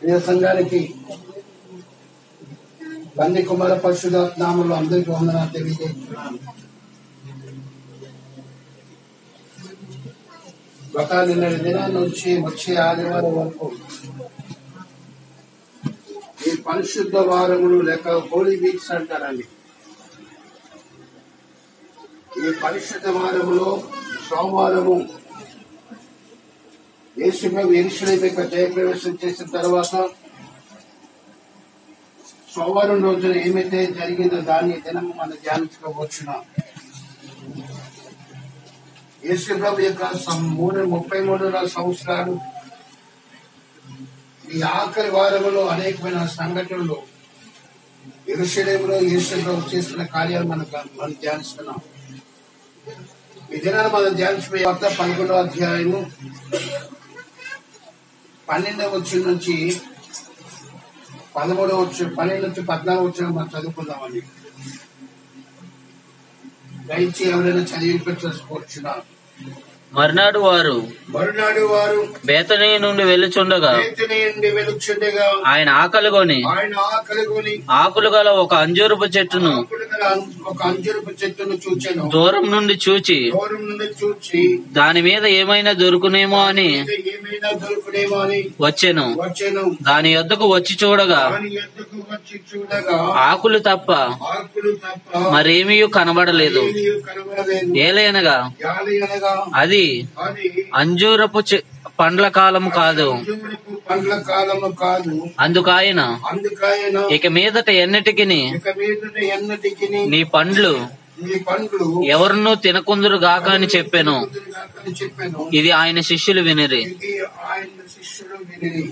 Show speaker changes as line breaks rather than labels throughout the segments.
ప్రియ సంఘానికి బంది కుమార పరిశుధాత్నామంలో అందరికీ వందనాలు తెలియజేస్తున్నాను గత నిన్న దినం నుంచి వచ్చే ఆదివారం వరకు ఈ పరిశుద్ధ వారములు లేక హోలీ వీక్స్ అంటారండి ఈ పరిశుద్ధ వారములో సోమవారము యేసుప్రభు ఎరుసలేం యొక్క జయప్రవేశం చేసిన తర్వాత సోమవారం రోజున ఏమైతే జరిగిందో దాన్ని దినము మనం ధ్యానించుకోవచ్చున యేసుప్రభు యొక్క సం- మూడు ముప్పై మూడున్నర సంవత్సరాలు ఈ ఆఖరి వారములో అనేకమైన సంఘటనలు ఎరుసలేములో యేసుప్రభు చేస్తున్న కార్యాలు మనకు మనం ధ్యానిస్తున్నాం ఈ దినాన్ని మనం ధ్యానించబోయే వార్త పదకొండవ అధ్యాయము పన్నెండవ వచ్చిన నుంచి పదమూడవ వచ్చి పన్నెండు నుంచి పద్నాలుగు వచ్చిన మనం చదువుకుందామండి దయచి ఎవరైనా చదివించవచ్చున్నారు
మర్నాడు వారు
మరునాడు వారు
బేతనీ నుండి వెళ్ళుచుండగా
చేతిని నుండి వెలుచుండగా
ఆయన ఆకలిగొని
ఆయన ఆకలి కొని
ఆకులు గల ఒక అంజూరపు చెట్టును
ఆకులు గల ఒక అంజురపు చెట్టును చూచాను
దూరం నుండి చూచి
దూరం నుండి చూచి
దాని మీద ఏమైనా దొరుకునేమో అని
ఇది ఏమైనా దొరుకునేమో అని
వచ్చెను
వచ్చాను
దాని యొద్దకు వచ్చి చూడగా
దాని ఎందుకు వచ్చి చూడగా
ఆకులు తప్ప
ఆకులు తప్ప
మరేమీ కనబడలేదు
ఏమీ కనబడలేదు
ఏలైనగా
గాలి అనగా
అది
అది
అంజూరపు చె- పండ్ల కాలం కాదు
అంజూరపు పండ్ల కాలము కాదు
అందుకాయన
అందుకైన
ఇక మీదట ఎన్నిటికి
ఇక మీదట ఎన్నటికి
నీ పండ్లు
నీ పండ్లు
ఎవరినూ తినకుందురు గాక అని చెప్పాను
అని చెప్పాను
ఇది ఆయన శిష్యులు వినిరి
ఇది ఆయన శిష్యుడు విని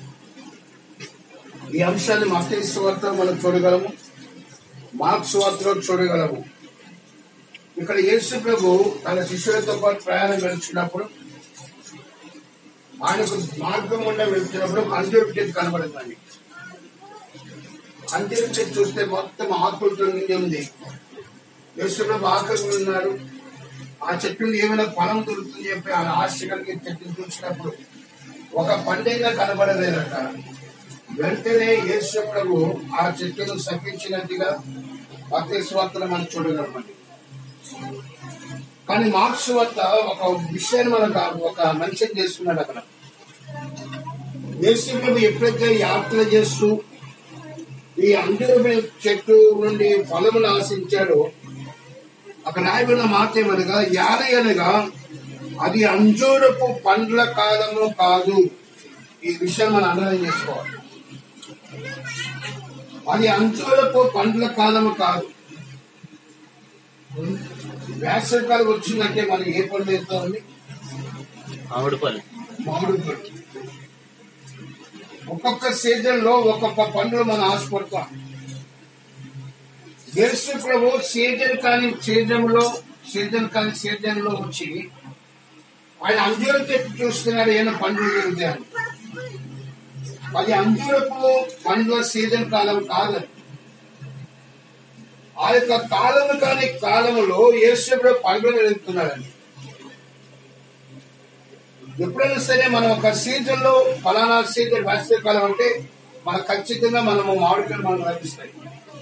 ఈ అంశాన్ని మత స్వార్థ మనం చూడగలము మార్క్స్ వార్తలో చూడగలము ఇక్కడ యేసు ప్రభు తన శిష్యులతో పాటు ప్రయాణం వెళ్తున్నప్పుడు ఆయనకు మార్గం గుండా వెళ్తున్నప్పుడు అంజూరు చెట్టు కనబడిందండి అంజూరు చెట్టు చూస్తే మొత్తం ఆకులతో నిండి ఉంది యేసు ప్రభు ఆకలి ఉన్నాడు ఆ చెట్టు నుండి ఏమైనా ఫలం దొరుకుతుంది చెప్పి ఆ ఆశ కలిగి చెట్టును చూసినప్పుడు ఒక పండుగ కనబడలేదట వెంటనే యేసు ప్రభు ఆ చెట్టును శపించినట్టుగా భక్తి స్వార్తలు మనం చూడగలమండి కానీ మార్క్స్ వద్ద ఒక విషయాన్ని మనకు ఒక మెన్షన్ చేస్తున్నాడు అక్కడ యేసు ప్రభు ఎప్పుడైతే యాత్ర చేస్తూ ఈ అంజూరపు చెట్టు నుండి ఫలములు ఆశించాడో అక్కడ రాయబడిన మాట ఏమనగా యాన అనగా అది అంజూరపు పండ్ల కాలము కాదు ఈ విషయం మనం అర్థం చేసుకోవాలి అది అంజూరపు పండ్ల కాలము కాదు వేసవికాలం వచ్చిందంటే మనం ఏ పండు వేస్తామండి
మామిడి పళ్ళు
మామిడి పండు ఒక్కొక్క సీజన్ లో ఒక్కొక్క పండుగ మనం ఆశపడతాం యేసు ప్రభు సీజన్ కాని సీజన్ లో సీజన్ కాని సీజన్ లో వచ్చి ఆయన అంజూరం చెట్టు చూస్తున్నాడు ఏమైనా పండుగ దొరుకుతాయని అది అంజూరపు పండ్ల సీజన్ కాలం కాదు ఆ యొక్క కాలము కాని కాలములో యేసు ప్రభు పండుగ వెళ్తున్నాడండి ఎప్పుడైనా సరే మనం ఒక సీజన్ లో ఫలానా సీజన్ వేసవి కాలం అంటే మనకు ఖచ్చితంగా మనము మామిడికాయలు మనకు లభిస్తాయి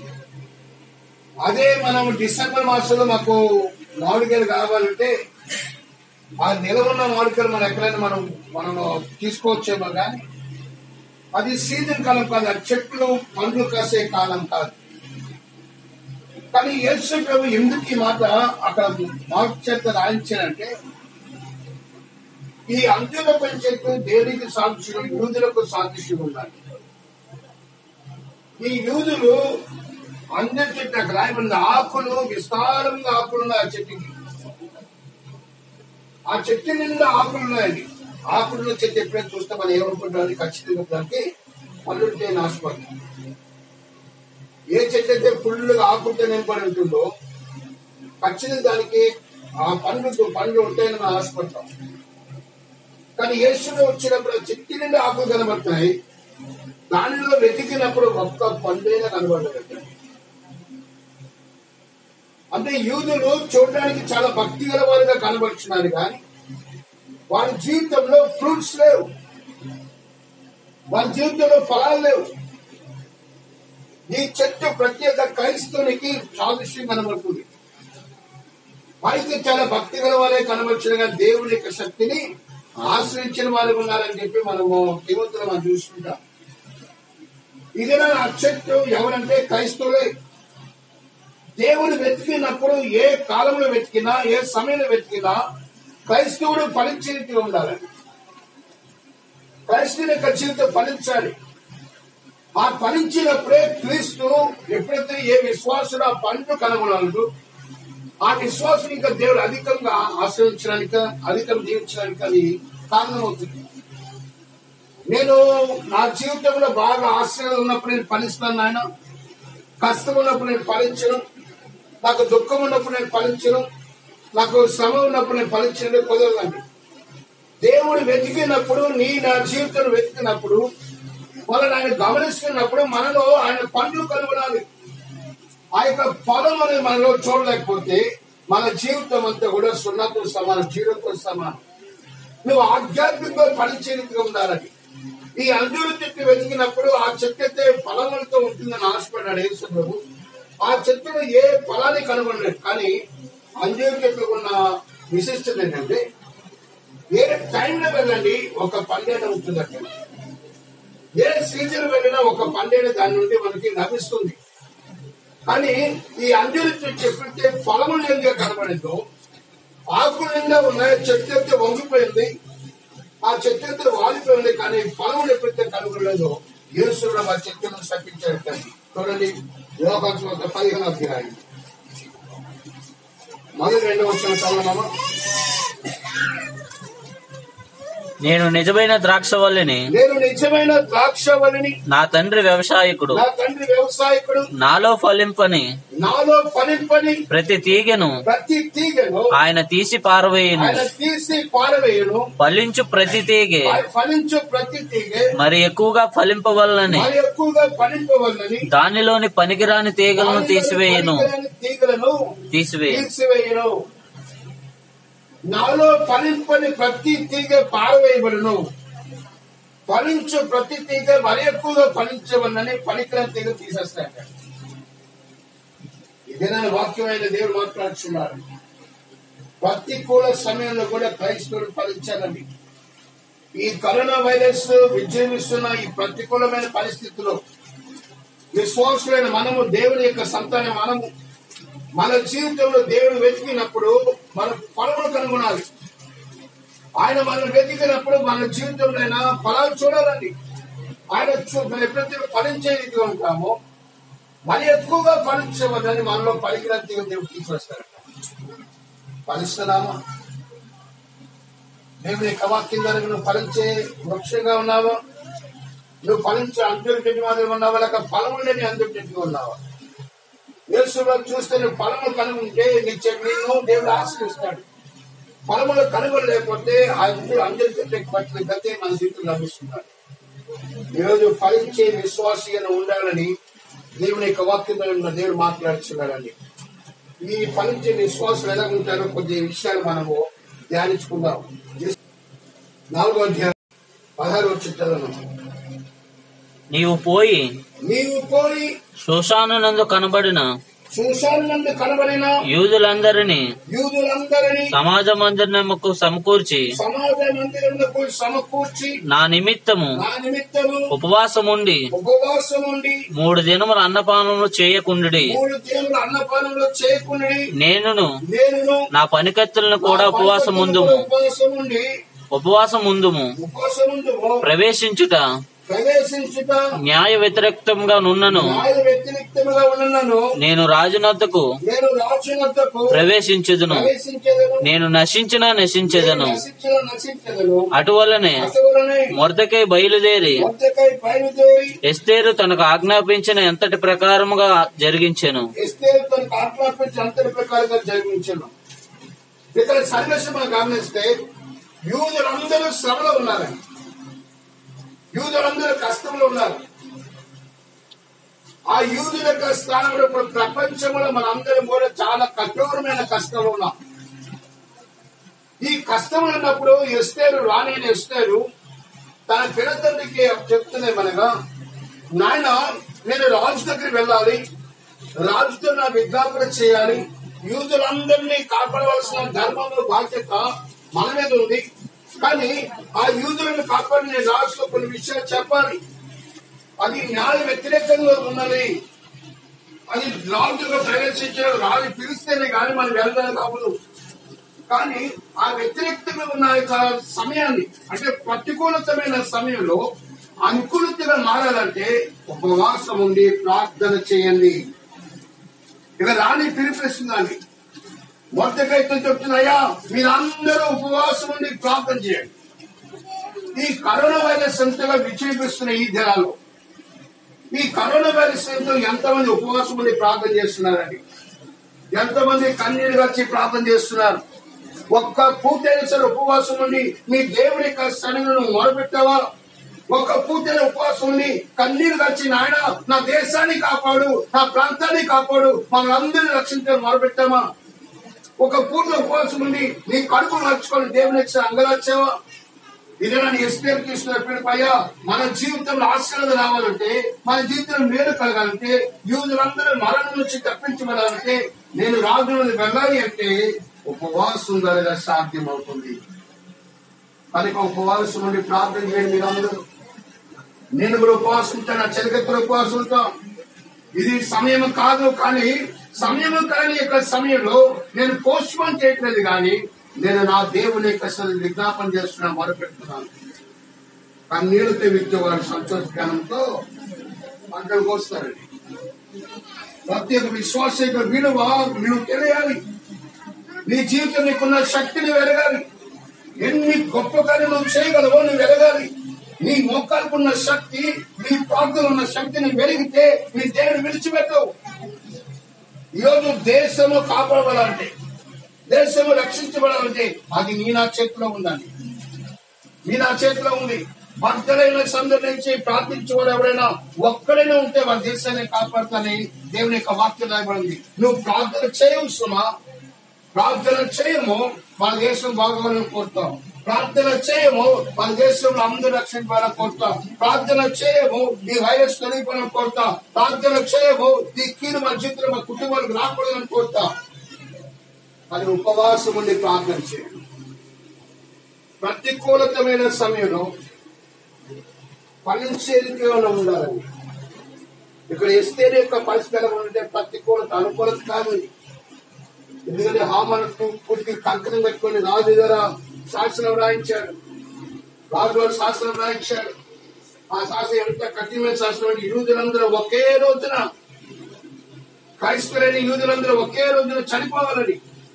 అదే మనం డిసెంబర్ మాసంలో మాకు మామిడికాయలు కావాలంటే ఆ నిలవున్న మామిడికాయలు మనం ఎక్కడైనా మనం మనం తీసుకోవచ్చేమో కానీ అది సీజన్ కాలం కాదు అది చెట్లు పండ్లు కాసే కాలం కాదు కానీ యేసు ప్రభు ఎందుకు ఈ మాట అక్కడ మార్క్ చేత రాయించారంటే ఈ అంజుల చెట్టు దేనికి సాక్షులు యూదులకు సాక్షులు ఉండాలి ఈ యూదులు అందరి చెట్టు అక్కడ రాయబడిన ఆకులు విస్తారంగా ఆకులు ఉన్నాయి ఆ చెట్టుకి ఆ చెట్టు నిండా ఆకులు ఉన్నాయండి ఆకుల్లో చెట్టు ఎప్పుడైనా చూస్తే మనం ఏమనుకుంటామని ఖచ్చితంగా దానికి పళ్ళుంటే నాశపడతాం ఏ చెట్టు అయితే ఫుల్గా ఆకులతో నింపడి ఉంటుందో ఖచ్చితంగా దానికి ఆ పండ్లు పండ్లు ఉంటాయని మనం ఆశపడతాం కానీ యేసులో వచ్చినప్పుడు ఆ చెట్టు నిండా ఆకులు కనబడతాయి దానిలో వెతికినప్పుడు ఒక్క పండైనా కనబడలేదు అంటే యూదులు చూడడానికి చాలా భక్తి గల వారుగా కనబడుతున్నారు కానీ వారి జీవితంలో ఫ్రూట్స్ లేవు వారి జీవితంలో ఫలాలు లేవు ఈ చెట్టు ప్రత్యేక క్రైస్తవునికి సాదృశ్యం కనబడుతుంది పైకి చాలా భక్తి గల వారే కనబడుచుగా దేవుని యొక్క శక్తిని ఆశ్రయించిన వారు ఉన్నారని చెప్పి మనము తిరుగుతున్న మనం చూసుకుంటాం ఇది నా చెట్టు ఎవరంటే క్రైస్తవులే దేవుడు వెతికినప్పుడు ఏ కాలంలో వెతికినా ఏ సమయంలో వెతికినా క్రైస్తవుడు ఫలించేది ఉండాలని క్రైస్తవుని యొక్క జీవితం ఫలించాలి ఆ ఫలించినప్పుడే క్రీస్తు ఎప్పుడైతే ఏ విశ్వాసుడు ఆ పండు కనుగొనాలదు ఆ విశ్వాసం ఇంకా దేవుడు అధికంగా ఆశ్రయించడానికి అధికం జీవించడానికి అది కారణమవుతుంది నేను నా జీవితంలో బాగా ఆశ్రయం ఉన్నప్పుడు నేను ఫలిస్తాను నాయన కష్టం ఉన్నప్పుడు నేను ఫలించను నాకు దుఃఖం ఉన్నప్పుడు నేను ఫలించను నాకు శ్రమ ఉన్నప్పుడు నేను ఫలించడం కుదరదండి దేవుడు వెతికినప్పుడు నీ నా జీవితం వెతికినప్పుడు వాళ్ళని ఆయన గమనిస్తున్నప్పుడు మనలో ఆయన పండ్లు కనుగొనాలి ఆ యొక్క ఫలం అనేది మనలో చూడలేకపోతే మన జీవితం అంతా కూడా సున్నతో సమానం జీరోతో సమానం నువ్వు ఆధ్యాత్మికంగా పనిచేయగా ఉండాలని ఈ అంజూరు చెట్టు వెతికినప్పుడు ఆ చెట్టు అయితే ఫలములతో ఉంటుందని ఆశపడ్డాడు యేసు ప్రభు ఆ చెట్టును ఏ ఫలాన్ని కనుగొనలేదు కానీ అంజూరు చెట్టు ఉన్న విశిష్టత ఏంటంటే ఏ టైంలో వెళ్ళండి ఒక పండేన ఉంటుంది అక్కడ ఏ సీజన్ వెళ్ళినా ఒక పండేన దాని నుండి మనకి లభిస్తుంది కానీ ఈ అంజూరు చెట్టు ఎప్పుడైతే ఫలము లేనిగా కనబడిందో ఆకులు నిండా ఉన్నాయి చెట్టు అయితే వంగిపోయింది ఆ చెట్టు అయితే వాలిపోయింది కానీ ఫలములు ఎప్పుడైతే కనుగొనలేదో యేసుడు ఆ చెట్టును శపించాడు కానీ చూడండి యోగాంశం పదిహేను అధ్యాయం మొదటి రెండు వచ్చిన చదవమా
నేను నిజమైన ద్రాక్షవల్లిని
నేను నిజమైన ద్రాక్షవల్లిని
నా తండ్రి వ్యవసాయకుడు
నా తండ్రి వ్యవసాయకుడు
నాలో ఫలింపని
నాలో ఫలింపని
ప్రతి తీగెను
ప్రతి తీగను
ఆయన తీసి పారవేయును
ఆయన తీసి పారవేయను
ఫలించు ప్రతి తీగె
ఆయన ఫలించు ప్రతి తీగ
మరి ఎక్కువగా ఫలింపవలనని
మరి ఎక్కువగా ఫలింపవల్లని
దానిలోని పనికిరాని తీగలను తీసివేయును
పనికిరాని తీగలను
తీసివేయను
తీసివేయను నాలో ఫలింపని ప్రతి తీగ పారవేయబడును ఫలించు ప్రతి తీగ మరి ఎక్కువగా ఫలించవలని పనికిరాని తీగ తీసేస్తాడు ఇదేనా వాక్యమైన దేవుడు మాట్లాడుతున్నారు ప్రతికూల సమయంలో కూడా క్రైస్తవుడు ఫలించాలండి ఈ కరోనా వైరస్ విజృంభిస్తున్న ఈ ప్రతికూలమైన పరిస్థితుల్లో విశ్వాసులైన మనము దేవుని యొక్క సంతానం మనము మన జీవితంలో దేవుడు వెతికినప్పుడు మన ఫలములు కనుగొనాలి ఆయన మనం వెతికినప్పుడు మన జీవితంలో అయినా ఫలాలు చూడాలండి ఆయన చూ- మనం ఎప్పుడైతే ఫలించే రీతిగా ఉంటామో మరి ఎక్కువగా ఫలించవద్దని మనలో పలికినంతగా దేవుడు తీసుకొస్తారట ఫలిస్తున్నామా దేవుని యొక్క వాక్యం ద్వారా నువ్వు ఫలించే వృక్షంగా ఉన్నావా నువ్వు ఫలించే అంతుడి మాదిరి ఉన్నావా లేక ఫలము లేని అంతుడి ఉన్నావా యేసులో చూస్తే నువ్వు ఫలము కనుగొంటే నీ చె- నిన్ను దేవుడు ఆశ్రయిస్తాడు ఫలములు కనుగొనలేకపోతే ఆ ఇంట్లో అందరి చెట్లకి పట్టిన గతే మన జీవితం లభిస్తున్నాడు ఈరోజు ఫలించే విశ్వాసిగా ఉండాలని దేవుని యొక్క వాక్యంలో ఉన్న దేవుడు మాట్లాడుతున్నాడండి ఈ ఫలించే విశ్వాసులు ఎలా ఉంటారో కొద్ది విషయాలు మనము ధ్యానించుకుందాం నాలుగో అధ్యాయం పదహారు వచ్చి చదవను
నీవు పోయి
నీవు పోయి
శోషానునందు కనబడిన
సుశాలు నందు కనబడిన
యూదులందరినీ
యూదులందరినీ
సమాజ మందిరముకు సమకూర్చి
సమాజ మందిరములకు సమకూర్చి
నా నిమిత్తము
నా నిమిత్తము
ఉపవాసముండి
ఉపవాసం ఉండి
మూడు దినములు అన్నపానములు చేయకుండుడి
మూడు దేవుడు అన్నపానంలో చేయకుండా
నేనును
నేను
నా పనికత్తులను కూడా ఉపవాసం ముందుము
ఉపవాసం ఉండి
ఉపవాసం ముందుము
ఉపవాసం ఉండు
ప్రవేశించుట
ప్రవేశించుట
న్యాయ వ్యతిరేక్తంగా నున్నను
న్యాయ వ్యతిరేక్తముగా ఉన్నను
నేను రాజునద్దకు
నేను రాజునద్దకు
ప్రవేశించుదును
ప్రవేశించదను
నేను నశించినా నశించెదను
నశించిన నశించదను
అటువలనే
అటువలనే
మొరదకై బయలుదేరి
మొద్దకై బయలుదేరి
ఎస్తేరు తనకు ఆజ్ఞాపించిన ఎంతటి ప్రకారముగా జరిగించెను
ఎస్తే తనకు ఆజ్ఞాపించి అంతటి ప్రకారంగా జరిగించను ఇక్కడ సన్నివేశం మనం గమనిస్తే యూదులందరూ శ్రమలో ఉన్నారండి యూదులందరూ కష్టంలో ఉన్నారు ఆ యూదుల యొక్క స్థానంలో ఇప్పుడు ప్రపంచంలో మనందరం కూడా చాలా కఠోరమైన కష్టంలో ఉన్నాం ఈ కష్టం ఉన్నప్పుడు ఎస్తేరు రాణి ఎస్తేరు తన పిల్లతండ్రికి చెప్తున్నామనగా నాయన నేను రాజు దగ్గరికి వెళ్ళాలి రాజుతో నా విజ్ఞాపన చేయాలి యూదులందరినీ కాపాడవలసిన ధర్మంలో బాధ్యత మన మీద ఉంది కానీ ఆ యూదులను కాపాడి నేను రాజుతో కొన్ని విషయాలు చెప్పాలి అది న్యాయ వ్యతిరేకంగా ఉన్నది అది రాజుగా ప్రవేశించిన రాజు పిలిస్తేనే కానీ మనం వెళ్ళడం కావదు కానీ ఆ వ్యతిరేక్తంగా ఉన్న యొక్క సమయాన్ని అంటే ప్రతికూలతమైన సమయంలో అనుకూలతగా మారాలంటే ఉపవాసం ఉండి ప్రార్థన చేయండి ఇక రాణి పిలిపిస్తుందండి మొదటికైతే చెప్తున్నాయా మీరందరూ ఉపవాసం ఉండి ప్రార్థన చేయండి ఈ కరోనా వైరస్ అంతగా విజృంభిస్తున్న ఈ దినాల్లో ఈ కరోనా వైరస్ తో ఎంతమంది ఉపవాసం ఉండి ప్రార్థన చేస్తున్నారండి ఎంతమంది కన్నీరు వచ్చి ప్రార్థన చేస్తున్నారు ఒక్క పూటైన సరే ఉపవాసం ఉండి మీ దేవుని యొక్క సన్నిధిని మొరపెట్టావా ఒక్క పూటైన ఉపవాసం ఉండి కన్నీరు వచ్చి నాయన నా దేశాన్ని కాపాడు నా ప్రాంతాన్ని కాపాడు మనందరినీ రక్షించడం మొరపెట్టామా ఒక పూట ఉపవాసం ఉండి నీ కడుపు నడుచుకొని దేవుని ఇచ్చిన అంగలాచావా ఇది నన్ను ఎస్పీఆర్ తీసుకున్నప్పుడు పయ్యా మన జీవితంలో ఆశ్రయం రావాలంటే మన జీవితంలో మేలు కలగాలంటే యూదులందరూ మరణం నుంచి తప్పించబడాలంటే నేను రాజు నుండి వెళ్ళాలి అంటే ఉపవాసం ద్వారా సాధ్యం అవుతుంది కనుక ఉపవాసం ఉండి ప్రార్థన చేయండి మీరందరూ నేను కూడా ఉపవాసం ఉంటాను నా చెలకెత్తులు ఉపవాసం ఉంటాం ఇది సమయం కాదు కానీ సమయం కాని యొక్క సమయంలో నేను పోస్ట్ పోన్ చేయట్లేదు కానీ నేను నా దేవుని యొక్క అసలు విజ్ఞాపన చేస్తున్నా మొదలుపెడుతున్నాను కన్నీళ్ళతో విత్తేవారు సంతోషగానంతో పంటలు కోస్తారండి ప్రతి ఒక్క విశ్వాస యొక్క విలువ నువ్వు తెలియాలి నీ జీవితం నీకున్న శక్తిని వెరగాలి ఎన్ని గొప్ప కార్యం నువ్వు చేయగలవో నువ్వు వెరగాలి నీ మోకాలకున్న శక్తి నీ ప్రాంతంలో ఉన్న శక్తిని వెలిగితే నీ దేవుని విడిచిపెట్టవు ఈరోజు దేశము కాపాడబడాలంటే దేశము రక్షించబడాలంటే అది నీ నా చేతిలో ఉందండి నీ నా చేతిలో ఉంది భక్తులైన సందర్శించి నుంచి ప్రార్థించేవాడు ఎవరైనా ఒక్కడైనా ఉంటే వారి దేశాన్ని కాపాడుతానని దేవుని యొక్క వాక్యం రాయబడింది నువ్వు ప్రార్థన చేయవు సుమా ప్రార్థన చేయము మన దేశం బాగోవాలని కోరుతాం ప్రార్థన చేయము మన దేశంలో అందరూ రక్షించాలని కోరుతాం ప్రార్థన చేయము ఈ వైరస్ తొలగిపోవాలని కోరుతాం ప్రార్థన చేయము ఈ కీడు మన జీవితంలో మన కుటుంబాలకు రాకూడదని కోరుతాం అది ఉపవాసం ఉండి ప్రార్థన చేయండి ప్రతికూలతమైన సమయంలో ఫలించే రీతిగా ఉండాలండి ఇక్కడ ఎస్తేనే యొక్క పరిష్కారం ఉంటే ప్రతికూలత అనుకూలత కాదు ఇది. ఎందుకంటే హామాను పూర్తి కంకణం పెట్టుకొని రాజు దగ్గర శాసనం రాయించాడు రాజు గారు శాసనం రాయించాడు ఆ శాసనం ఎంత కఠినమైన శాసనం అంటే యూదులందరూ ఒకే రోజున క్రైస్తవులైన యూదులందరూ ఒకే రోజున చనిపోవాలని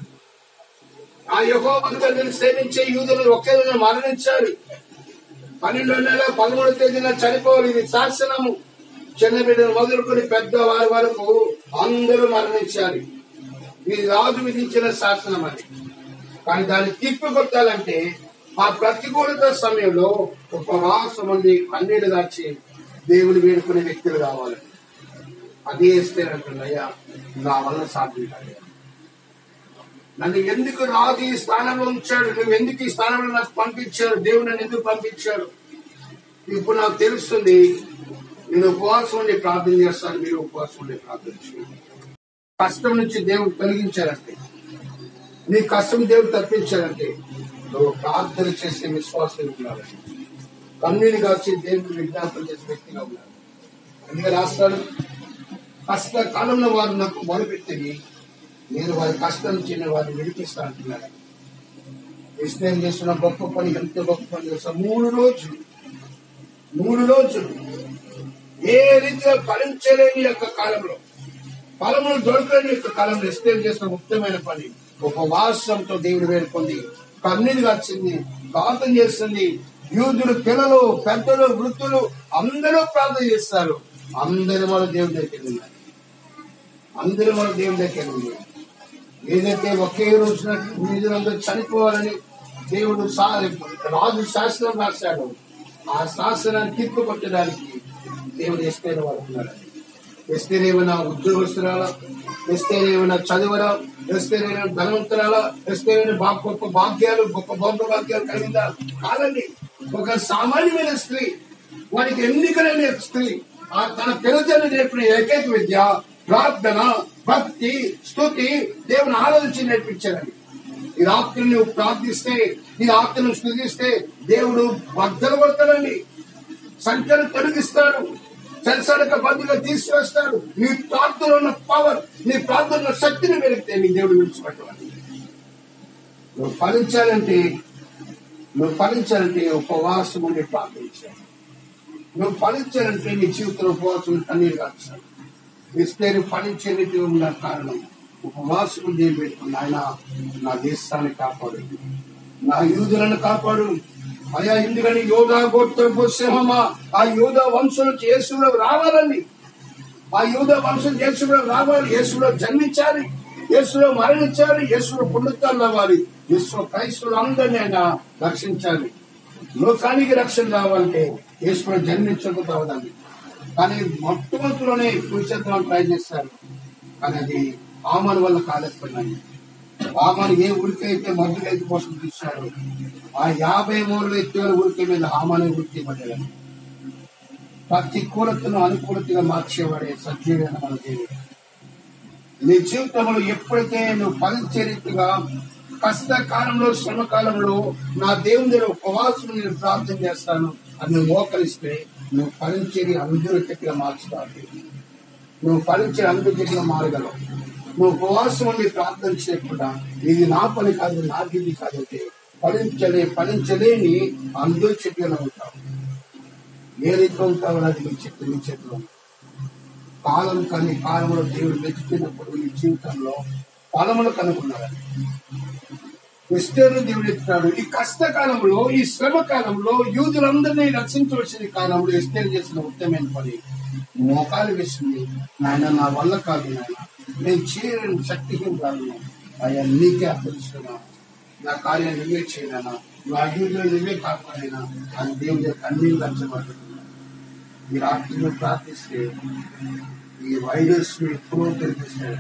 ఆ యహోవంతుని సేవించే యూదులు ఒకే రోజున మరణించాలి పన్నెండో నెల పదమూడో తేదీన చనిపోవాలి ఇది శాసనము చిన్న బిడ్డలు మొదలుకొని పెద్ద వారి వరకు అందరూ మరణించాలి ఇది రాజు విధించిన శాసనం అది కానీ దాన్ని తిప్పికొట్టాలంటే ఆ ప్రతికూలత సమయంలో ఉపవాసం ఉండి కన్నీళ్లు దాచి దేవుని వేడుకునే వ్యక్తులు కావాలి అదే ఇస్తేనంటున్నాయా నా వల్ల సాధ్యం కాదు నన్ను ఎందుకు రాజు ఈ స్థానంలో ఉంచాడు నువ్వు ఎందుకు ఈ స్థానంలో నాకు పంపించాడు దేవుడు నన్ను ఎందుకు పంపించాడు ఇప్పుడు నాకు తెలుస్తుంది నేను ఉపవాసం ఉండి ప్రార్థన చేస్తాను మీరు ఉపవాసం ఉండి ప్రార్థన చేయండి కష్టం నుంచి దేవుడు తొలగించారంటే నీ కష్టం దేవుడు తప్పించారంటే నువ్వు ప్రార్థన చేసే విశ్వాసం ఉండాలి కన్నీళ్ళు కాచి దేవుడు విజ్ఞాపన చేసే వ్యక్తిగా ఉండాలి అందుకే రాస్తాడు కష్ట కాలంలో వారు నాకు మొదలుపెట్టింది నేను వారి కష్టం నుంచి నేను వారిని విడిపిస్తా అంటున్నాడు ఇష్టం చేస్తున్న గొప్ప పని ఎంత గొప్ప పని చేస్తా మూడు రోజులు మూడు రోజులు ఏ రీతిగా ఫలించలేని యొక్క కాలంలో ఫలములు దొరకని యొక్క కాలంలో ఇష్టం చేసిన ముఖ్యమైన పని ఉపవాసంతో దేవుడు వేడుకుంది కన్నీరు వచ్చింది ప్రార్థన చేస్తుంది యూదులు పిల్లలు పెద్దలు వృద్ధులు అందరూ ప్రార్థన చేస్తారు అందరి మన దేవుడి దగ్గర ఉన్నారు అందరూ మన దేవుడి దగ్గర ఉన్నారు ఏదైతే ఒకే రోజున నిధులందరూ చనిపోవాలని దేవుడు సా- రాజు శాసనం రాశాడు ఆ శాసనాన్ని తిప్పు కొట్టడానికి దేవుడు ఎస్తేనే వాడుతున్నాడు ఎస్తేనే ఏమైనా ఉద్యోగస్తురాలా ఎస్తేనే ఏమైనా చదువురా ఎస్తేనే ధనవంతురాలా ఎస్తేనే బా- గొప్ప భాగ్యాలు గొప్ప భౌత భాగ్యాలు కలిగిందా కాదండి ఒక సామాన్యమైన స్త్రీ వారికి ఎన్నికలైన స్త్రీ ఆ తన పిల్లలు నేర్పిన ఏకైక విద్య ప్రార్థన భక్తి స్తుతి దేవుని ఆలోచించి నేర్పించారని ఈ రాత్రి నువ్వు ప్రార్థిస్తే ఈ రాత్రి నువ్వు స్థుతిస్తే దేవుడు బద్దలు కొడతాడండి సంఖ్యను తొలగిస్తాడు చలసడక బంధుగా తీసుకొస్తాడు నీ ప్రార్థన ఉన్న పవర్ నీ ప్రార్థన ఉన్న శక్తిని వెలిగితే నీ దేవుడు విడిచిపెట్టవాలి నువ్వు ఫలించాలంటే నువ్వు ఫలించాలంటే ఉపవాసం ఉండి ప్రార్థించాలి నువ్వు ఫలించాలంటే నీ జీవితంలో ఉపవాసం కన్నీరు కాల్చాలి ఇస్తే నువ్వు ఫలించేది ఉన్న కారణం ఉపవాసం దేని పెట్టుకుని ఆయన నా దేశాన్ని కాపాడు నా యూదులను కాపాడు అయా ఎందుకని యోగా గోత్రపు సింహమా ఆ యోధ వంశం నుంచి యేసులో రావాలండి ఆ యూద వంశం యేసులో రావాలి యేసులో జన్మించాలి యేసులో మరణించాలి యేసులో పునరుత్థానం అవ్వాలి యేసులో క్రైస్తవులు అందరినీ ఆయన రక్షించాలి లోకానికి రక్షణ కావాలంటే యేసులో జన్మించక కావదండి కానీ మొట్టమొదటిలోనే కూర్చేద్దామని ట్రై చేస్తారు కానీ అది ఆమను వల్ల కాలేకపోయినాయి ఆమను ఏ ఉరికైతే మధ్యలో కోసం తీశాడు ఆ యాభై మూడు వ్యక్తుల ఉరికి మీద ఆమను ఉరికి పడ్డాడు ప్రతికూలతను అనుకూలతగా మార్చేవాడే సజీవైన మన దేవుడు నీ జీవితంలో ఎప్పుడైతే నువ్వు ఫలించే రీతిగా కష్టకాలంలో శ్రమ కాలంలో నా దేవుని దగ్గర ఉపవాసం నేను ప్రార్థన చేస్తాను అది నువ్వు మోకరిస్తే నువ్వు ఫలించేది అనుకూలతగా మార్చుతావు నువ్వు ఫలించే అనుకూలతగా మారగలవు నువ్వు ఉపవాసం ఉండి ప్రార్థన చేయకుండా ఇది నా పని కాదు నా గిది కాదు అంటే ఫలించలే ఫలించలేని అనుకూలతగా ఉంటావు ఏ రీతిలో ఉంటావో అది నీ చేతి నీ చేతిలో ఉంది. కాలం కానీ కాలంలో దేవుడు వెతుకున్నప్పుడు నీ జీవితంలో ఫలములు కనుక్కున్నాడని ఎస్టేరు దేవుడు ఎత్తుతాడు ఈ కష్టకాలంలో ఈ శ్రమ కాలంలో యూదులందరినీ రక్షించవలసిన కాలంలో ఎస్టేరు చేసిన ఉత్తమైన పని మోకాలు వేసింది నాయన నా వల్ల కాదు నాయన నేను చేయలేని శక్తిహీన కాదు అయ్యా నీకే అప్పగిస్తున్నా నా కార్యాన్ని నువ్వే చేయనా నా యూదులు నువ్వే కాపాడినా అని దేవుడి యొక్క అన్ని రక్షపడుతున్నా ఈ రాత్రిలో ప్రార్థిస్తే ఈ వైరస్ ని ఎప్పుడో తెలిపిస్తాడు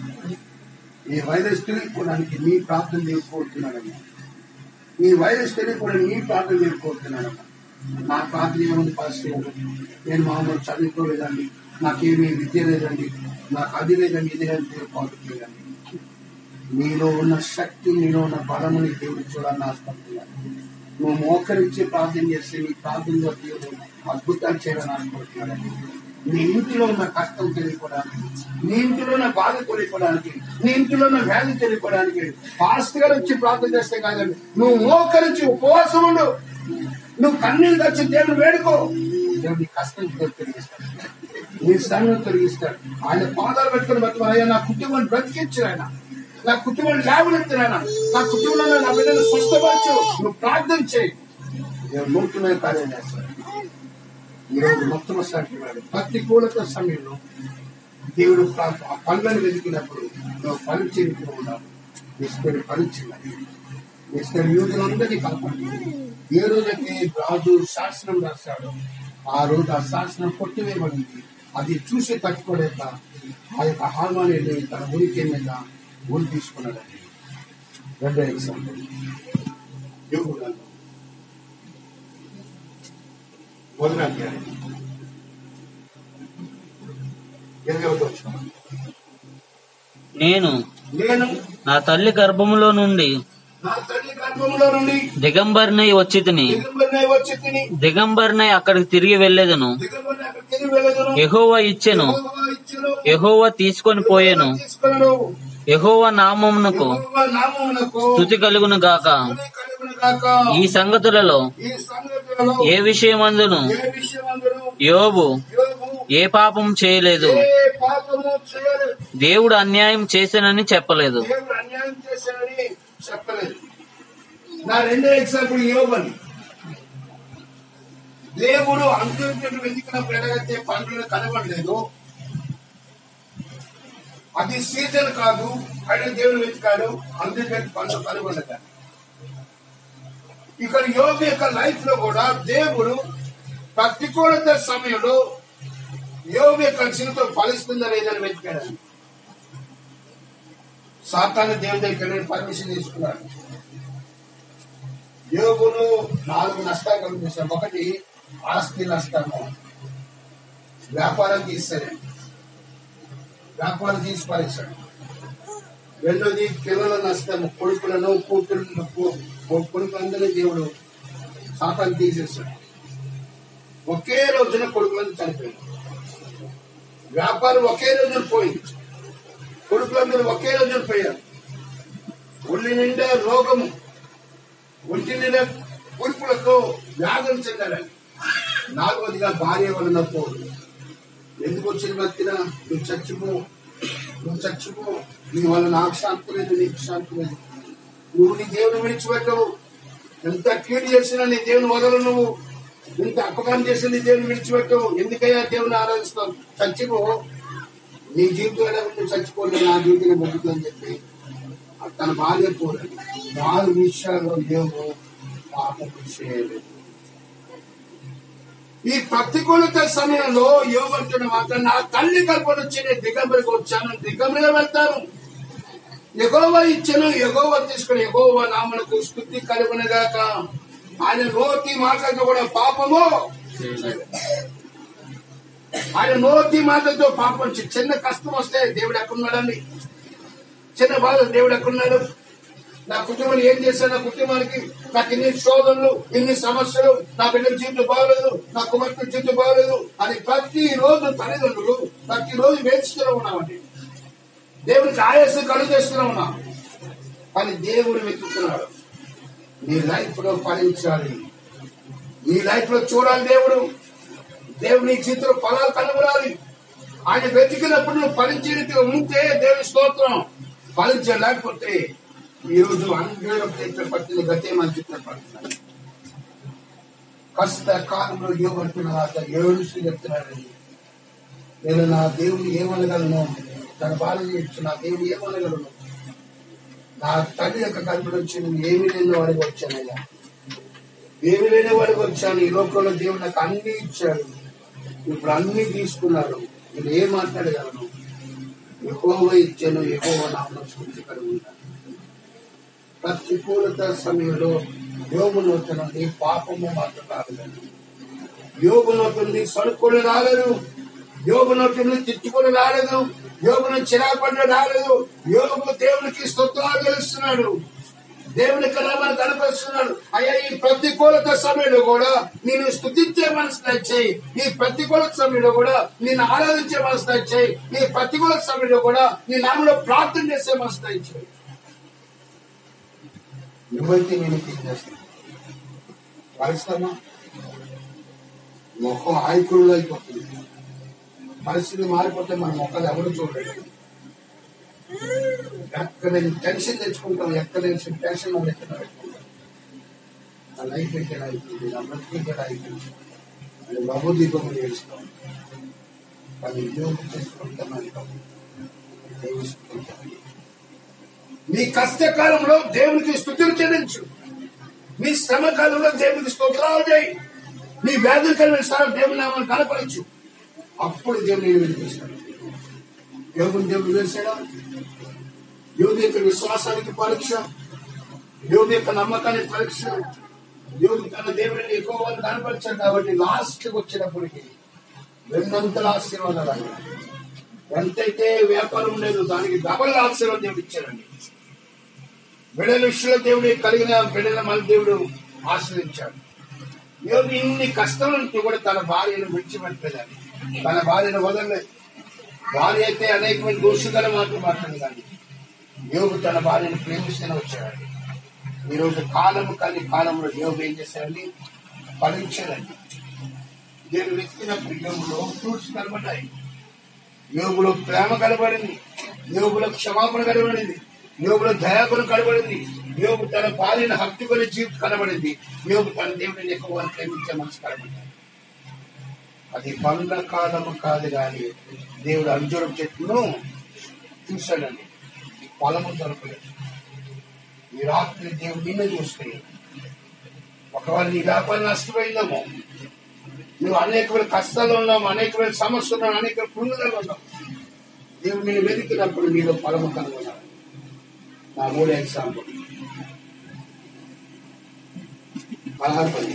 ఈ వైరస్ తెలియకపోవడానికి నీ ప్రార్థన తెలియకపోతున్నాడమ్మా ఈ వైరస్ తెలియకపోవడానికి నీ ప్రార్థన తెలియకపోతున్నాడమ్మా నా ప్రార్థన ఏముంది పాజిటివ్ నేను మామూలు చదువుకోలేదండి నాకేమీ విద్య లేదండి నాకు అది లేదండి ఇది లేదని తెలియకపోతుందండి నీలో ఉన్న శక్తి నీలో ఉన్న బలముని దేవుడు చూడాలని ఆస్పడుతున్నాను నువ్వు మోకరించి ప్రార్థన చేస్తే నీ ప్రార్థనలో దేవుడు అద్భుతాలు చేయాలని ఆశపడుతున్నాడు నీ ఇంటిలో ఉన్న కష్టం తెలియకోవడానికి నీ ఇంటిలో ఉన్న బాధ తెలియకోవడానికి నీ ఇంటిలో ఉన్న వ్యాధి తెలియకోవడానికి ఫాస్ట్ గా వచ్చి ప్రార్థన చేస్తే కాదండి నువ్వు మోకరించి ఉపవాసం ఉండు నువ్వు కన్నీళ్ళు తెచ్చి దేవుడు వేడుకో దేవుడు నీ కష్టం తొలగిస్తాడు నీ శ్రమను తొలగిస్తాడు ఆయన పాదాలు పెట్టుకుని బతుకు అయ్యా నా కుటుంబాన్ని బ్రతికించు ఆయన నా కుటుంబాన్ని లేవనెత్తినాయన నా కుటుంబంలో నా బిడ్డను స్వస్థపరచు నువ్వు ప్రార్థన చేయి దేవుడు నూతనమైన కార్యం చేస్తాడు ఈరోజు మొత్తం సాటివాడు ప్రతికూలత సమయంలో దేవుడు ప- ఆ పనులను వెతికినప్పుడు నువ్వు పరీక్షించు ఉండాలి ఇష్టడు పరీక్షించాలి ఇష్టడు యూదులందరినీ కాపాడు ఏ రోజైతే రాజు శాసనం రాశాడో ఆ రోజు ఆ శాసనం కొట్టివేయబడింది అది చూసి తట్టుకోలేక ఆ యొక్క హార్మోని వెళ్ళి తన ఉనికి మీద ఊరి తీసుకున్నాడు రెండో ఎగ్జాంపుల్ యోగు గ్రంథం మొదటి అధ్యాయం ఇరవై ఒకటి వచ్చిన
నేను
నేను
నా తల్లి గర్భములో నుండి
నా తల్లి గర్భంలో నుండి
దిగంబర్నై వచ్చి తిని
దిగంబరినై వచ్చి తిని
దిగంబర్నై అక్కడికి తిరిగి వెళ్ళేదను
దిగంబరిని అక్కడ తిరిగి వెళ్ళదును
యెహోవా ఇచ్చెను
యెహోవా ఇచ్చెను.
యెహోవా తీసుకొని పోయెను
తీసుకొనెను.
యెహోవా నామమునకు
యెహోవా నామమునకు
స్థుతి కలుగును గాక
స్తుతి కలుగును గాక.
ఈ సంగతులలో
ఈ సంగతులలో
ఏ విషయమందును
ఏ విషయమందును
యోబు
యోబు
ఏ పాపం చేయలేదు
ఏ పాపము చేయలేదు
దేవుడు అన్యాయం చేశానని చెప్పలేదు
దేవుడు అన్యాయం చేశాడని చెప్పలేదు నా రెండో ఎగ్జాంపుల్ యోగని దేవుడు అంత్యోదయం వెతికినప్పుడు ఎలాగైతే పండ్లను కనబడలేదు అది సీజన్ కాదు ఆయన దేవుడు వెతికాడు అందుకని పండ్లు కనబడలేదు ఇక్కడ యోగ యొక్క లైఫ్ లో కూడా దేవుడు ప్రతికూలత సమయంలో యోగ యొక్క జీవితం ఫలిస్తుందా లేదని వెతికాడు సాతాను దేవుని దగ్గర పర్మిషన్ తీసుకున్నాడు యోగులు నాలుగు నష్టాలు కనిపిస్తాయి ఒకటి ఆస్తి నష్టము వ్యాపారం తీస్తాడు వ్యాపారం తీసి పారేశాడు రెండోది పిల్లల నష్టము కొడుకులను కూతురులను కొడుకులందరినీ దేవుడు శాతాన్ని తీసేస్తాడు ఒకే రోజున కొడుకులను చనిపోయింది వ్యాపారం ఒకే రోజున పోయింది కొడుకులందరూ ఒకే రోజున పోయారు ఒళ్ళి నిండా రోగము ఒంటి నిండా కొడుకులతో వ్యాధులు చెందాలని నాలుగోదిగా భార్య వలన పోదు ఎందుకు వచ్చిన భక్తిన నువ్వు చచ్చిపో నువ్వు చచ్చిపో నీ వల్ల నాకు శాంతి లేదు నీకు శాంతి లేదు నువ్వు నీ దేవుని విడిచిపెట్టవు ఎంత కీడు చేసినా నీ దేవుని వదలు నువ్వు ఇంత అపకారం చేసిన నీ దేవుని విడిచిపెట్టవు ఎందుకయ్యా దేవుని ఆరాధిస్తావు చచ్చిపో నీ జీవితం ఎలా ఉంటే చచ్చిపోలేదు నా జీవితం బతుకుతుందని చెప్పి తన భార్య పోలేదు నాలుగు విషయాల్లో దేవుడు పాపం చేయలేదు ఈ ప్రతికూలత సమయంలో యోగంటున్న మాట నా తల్లి కల్పన వచ్చి నేను దిగంబరికి వచ్చాను దిగంబరిగా వెళ్తాను ఎగోవ ఇచ్చను ఎగోవ తీసుకుని ఎగోవ నామలకు స్థుతి కలుగునగాక ఆయన నోటి మాటలతో కూడా పాపము ఆయన నోటి మాటలతో పాపం వచ్చి చిన్న కష్టం వస్తే దేవుడు ఎక్కడున్నాడండి చిన్న బాధ దేవుడు ఎక్కడున్నాడు నా కుటుంబం ఏం చేశాను నా కుటుంబానికి నాకు ఇన్ని శోధనలు ఇన్ని సమస్యలు నా బిడ్డ జీవితం బాగలేదు నా కుమార్తె జీవితం బాగలేదు అని ప్రతి రోజు తల్లిదండ్రులు ప్రతి రోజు వేధిస్తూనే ఉన్నామండి దేవునికి ఆయాసం కలుగేస్తూనే ఉన్నాం కానీ దేవుడు వెతుకుతున్నాడు నీ లైఫ్ లో ఫలించాలి నీ లైఫ్ లో చూడాలి దేవుడు దేవుడు నీ జీవితంలో ఫలాలు కనుగొనాలి ఆయన వెతికినప్పుడు నువ్వు ఫలించే రీతిగా ఉంటే దేవుని స్తోత్రం ఫలించలేకపోతే ఈ రోజు అందరూ పట్టిన గతే మన చిత్రం పడుతున్నాడు కష్ట కాలంలో యోగంటున్న ఏడు చెప్తున్నాడండి నేను నా దేవుని ఏమనగలను తన బాధ ఇచ్చు నా దేవుడు ఏమనగలను నా తల్లి యొక్క కల్పన వచ్చి నువ్వు ఏమి లేని వాడికి వచ్చానయ్యా ఏమి లేని వాడికి వచ్చాను ఈ లోకంలో దేవుడు నాకు అన్ని ఇచ్చాడు ఇప్పుడు అన్ని తీసుకున్నాడు నేను ఏం మాట్లాడగలను ఎక్కువ ఇచ్చాను ఎక్కువ నామం స్ఫూర్తి కలుగుతాను ప్రతికూలత సమయంలో యోగునోత నుండి పాపము మాత్రం రాగలదు యోగునోత నుండి సరుకుని రాలేదు యోగునోత నుండి తిట్టుకుని రాలేదు యోగును చిరాపడి రాలేదు యోగు దేవునికి స్తోత్రాలు తెలుస్తున్నాడు దేవుని కళామని కనపరుస్తున్నాడు అయ్యా ఈ ప్రతికూలత సమయంలో కూడా నేను స్థుతించే మనసు తెచ్చాయి ఈ ప్రతికూలత సమయంలో కూడా నేను ఆరాధించే మనసు తెచ్చాయి ఈ ప్రతికూలత సమయంలో కూడా నీ నామలో ప్రార్థన చేసే మనసు తెచ్చాయి నువ్వైతే నేను చేస్తాను పరిశ్రమ మొక్కం ఆయకుడు అయిపోతుంది పరిస్థితి మారిపోతే మన మొక్కలు ఎవరు చూడలేదు ఎక్కడ టెన్షన్ తెచ్చుకుంటాం ఎక్కడ టెన్షన్ మనం ఎక్కడ పెట్టుకుంటాం నా లైఫ్ ఎక్కడ అయిపోయింది నా బ్రతికి ఎక్కడ అయిపోయింది అని బహుదీపం చేస్తాం కానీ ఉద్యోగం చేసుకుంటాం అంటాం నీ కష్టకాలంలో దేవునికి స్థుతులు చెల్లించు నీ శ్రమ కాలంలో దేవునికి స్తోత్రాలు చేయి నీ వ్యాధులు కలిగిన స్థలం దేవుని నామాన్ని కనపరచు అప్పుడు దేవుని నేను వినిపిస్తాడు యోగుని దేవుడు వేసాడా యోగి యొక్క విశ్వాసానికి పరీక్ష యోగి యొక్క నమ్మకానికి పరీక్ష యోగి తన దేవుడిని ఎక్కువ మంది కనపరిచాడు కాబట్టి లాస్ట్ వచ్చినప్పటికీ రెండంతల ఆశీర్వాదాలు ఎంతైతే వ్యాపారం ఉండేదో దానికి డబల్ ఆశీర్వాదం దేవుడు ఇచ్చాడండి బిడ్డల విషయంలో దేవుడు కలిగిన బిడ్డల మళ్ళీ దేవుడు ఆశ్రయించాడు యోగి ఇన్ని కష్టం నుంచి కూడా తన భార్యను విడిచిపెట్టలేదని తన భార్యను వదలలేదు భార్య అయితే అనేకమైన దోషుగల మాటలు మాట్లాడి కానీ యోగు తన భార్యను ప్రేమిస్తూనే వచ్చాడండి ఈరోజు కాలము కానీ కాలంలో యోగు ఏం చేశాడండి ఫలించాడండి నేను వెతికినప్పుడు యోగులో ఫ్రూట్స్ కనబడ్డాయి యోగులో ప్రేమ కనబడింది యోగులో క్షమాపణ కనబడింది యోగులో దయాగుణం కనబడింది యోగు తన భార్యను హత్తుకొని జీవితం కనబడింది యోగు తన దేవుడిని ఎక్కువ ప్రేమించే మనసు కనబడింది అది పండ్ల కాలము కాదు కానీ దేవుడు అంజూరం చెట్టును చూశాడండి ఫలము దొరకలేదు ఈ రాత్రి దేవుడు నిన్ను చూస్తే ఒకవేళ నీ వ్యాపారం నష్టపోయిందేమో నువ్వు అనేకమైన కష్టాలు ఉన్నావు అనేకమైన సమస్యలు ఉన్నావు అనేక పుణ్యాలు ఉన్నావు దేవుడు నేను వెతికినప్పుడు నీలో ఫలము కనుగొన్నాడు నా మూడు ఎగ్జాంపుల్ పదహారు పది